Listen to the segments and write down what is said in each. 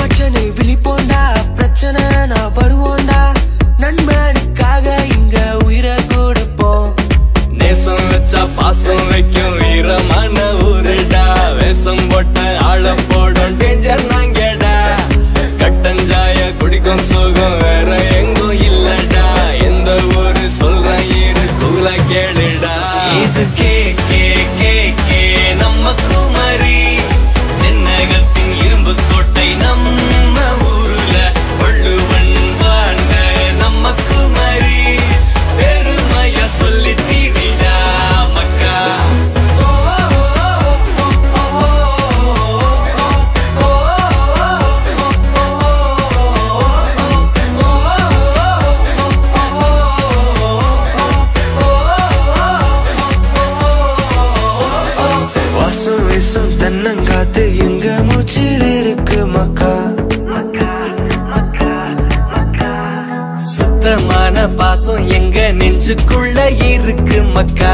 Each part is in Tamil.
மச்சனை விழிப்போண்டா பிரச்சனை நான் வருவோண்டா நண்பனுக்காக இங்க உயிரை கொடுப்போம் நேசம் வச்சா பாசம் வைக்கும் வீரமான ஊருடா வேஷம் போட்ட ஆள போடும் டேஞ்சர் நாங்கடா கட்டஞ்சாய குடிக்கும் சுகம் வேற எங்கும் இல்லடா எந்த ஊரு சொல்ற இரு கூல கேளுடா இது கே கே கே கே நம்ம குமரி தென்னகத்தின் இரும்பு கோட்டை நம்ம ஊருல வள்ளுவன் வாழ்ந்த நம்ம குமரி பெருமையா சொல்லி தீரிடா மக்கா வாசம் வீசும் தென்னங்காத்து எங்க மூச்சில் இருக்கு மக்கா சுத்தமான பாசம் எங்க நெஞ்சுக்குள்ள இருக்கு மக்கா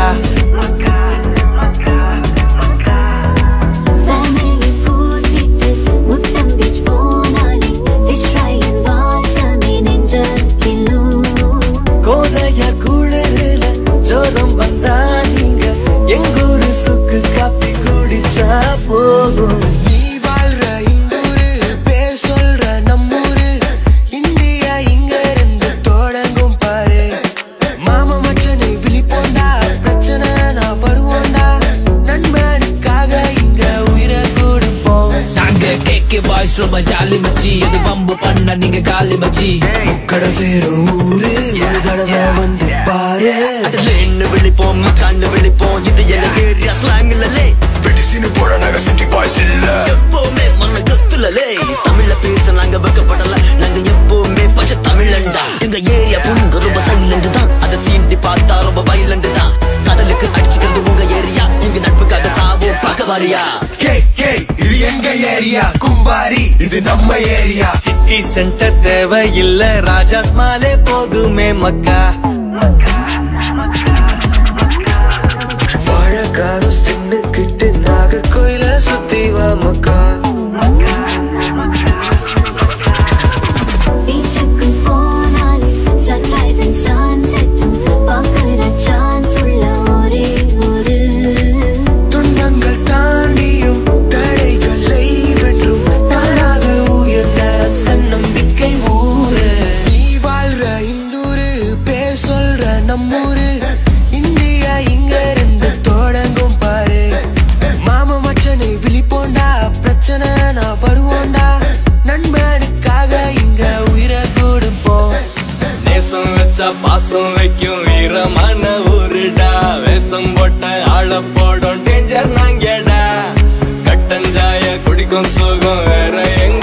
ஃபேமிலி கூட்டிட்டு முட்டம் பீச் போனாலே ஃபிஷ் ஃப்ரையின் வாசமே நெஞ்சல் கிள்ளும் கோதையா குளிரில ஜோரம் வந்தா நீங்க எங்கூரு சுக்கு காப்பி குடிச்சா போகும் நீ வாழ்ற இந்தூரு பேர் சொல்ற நம்மூரு இந்தியா இங்க இருந்து தொடங்கும் பாரு மாமா மச்சனை விழிப்போண்டா பிரச்சனை நான் வருவோண்டா நண்பனுக்காக இங்க உயிரை கொடுப்போம் நாங்க கேக்கே பாய்ஸ் ரொம்ப ஜாலி மச்சி எது வம்பு பண்ண நீங்க காலி மச்சி முக்கட சேரும் ஊரு ஒரு தடவை வந்து பாரு லேன்னு விழிப்போம் மக்கான்னு விழிப்போம் இது எங்க ஏரியா ஸ்லாங் இல்லலே வெடிசினு போட நாங்க சிட்டி பாய்ஸ் இல்ல எப்பவுமே மண்ண கத்துலலே தமிழ்ல பேச நாங்க வெக்கப்படல நாங்க எப்பவுமே பச்சை தமிழண்டா எங்க ஏரியா பொண்ணுங்க ரொம்ப சைலண்ட் தான் அதை சீண்டி பார்த்தா ரொம்ப வைலண்ட் தான் கடலுக்கு அடிச்சுக்கிறது உங்க ஏரியா எங்க நட்புக்காக சாவோம் பார்க்க வாரியா கே கே இது எங்க ஏரியா கும்பாரி இது நம்ம ஏரியா சிட்டி சென்டர் தேவை இல்ல ராஜாஸ் மாலே போதுமே மக்கா வாழக்காரம் தின்னுக்கிட்டு நாகர்கோயில சுத்தி வா மக்கா பீச்சுக்கு போனாலே சன்ரைஸ் அண்ட் சன்செட்டும் பார்க்குற சான்ஸ் உள்ள ஒரே ஒரு துன்பங்கள் தாண்டியும் தடைகளை வென்றும் தானாக உயர்ந்த தன்னம்பிக்கை ஊரு நீ வாழ்ற இந்தூரு பேர் சொல்ற நம்மூரு இந்தியா இங்க இருந்து தொடங்கும் பாரு மாமா மச்சனை விழிப்போண்டா பிரச்சனை நான் வருவோண்டா நண்பனுக்காக இங்க உயிரை கொடுப்போம் நேசம் வச்சா பாசம் வைக்கும் வீரமான ஊருடா வேஷம் போட்ட ஆள போடும் டேஞ்சர் நாங்கடா கட்டஞ்சாய குடிக்கும் சுகம் வேற எங்க